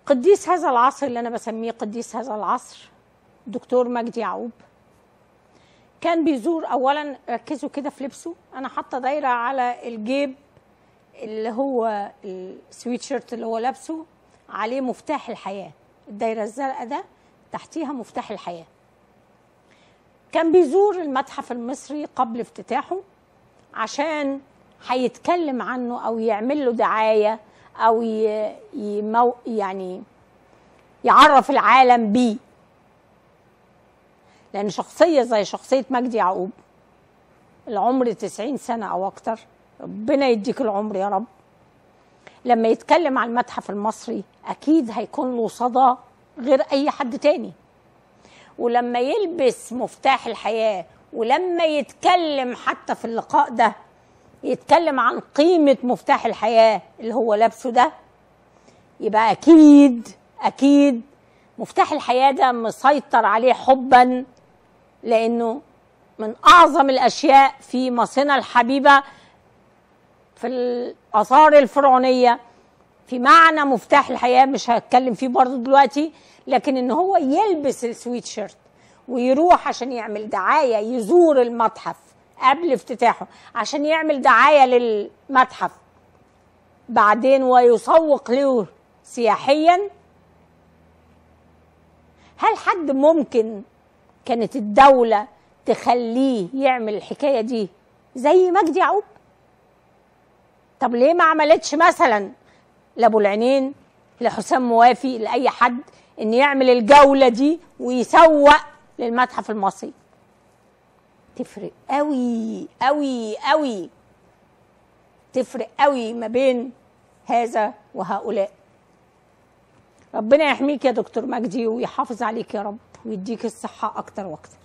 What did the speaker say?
قديس هذا العصر اللي انا بسميه قديس هذا العصر دكتور مجدي يعقوب كان بيزور اولا ركزوا كده في لبسه انا حاطه دايره على الجيب اللي هو السويت شيرت اللي هو لابسه عليه مفتاح الحياه الدايره الزرقاء ده تحتيها مفتاح الحياه كان بيزور المتحف المصري قبل افتتاحه عشان هيتكلم عنه او يعمل له دعايه او ي... يمو... يعني يعرف العالم بيه لان شخصيه زي شخصيه مجدي يعقوب العمر 90 سنه او اكتر ربنا يديك العمر يا رب لما يتكلم عن المتحف المصري اكيد هيكون له صدى غير اي حد تاني ولما يلبس مفتاح الحياه ولما يتكلم حتى في اللقاء ده يتكلم عن قيمه مفتاح الحياه اللي هو لابسه ده يبقى اكيد اكيد مفتاح الحياه ده مسيطر عليه حبا لانه من اعظم الاشياء في مصنع الحبيبه في الاثار الفرعونيه في معنى مفتاح الحياه مش هتكلم فيه برضه دلوقتي لكن ان هو يلبس السويت شيرت ويروح عشان يعمل دعايه يزور المتحف قبل افتتاحه عشان يعمل دعايه للمتحف بعدين ويسوق له سياحيا هل حد ممكن كانت الدولة تخليه يعمل الحكاية دي زي مجدي يعقوب طب ليه ما عملتش مثلا لابو العينين لحسام موافي لأي حد ان يعمل الجولة دي ويسوق للمتحف المصري تفرق قوي قوي قوي تفرق قوي ما بين هذا وهؤلاء ربنا يحميك يا دكتور مجدي ويحافظ عليك يا رب ويديك الصحة أكتر وأكتر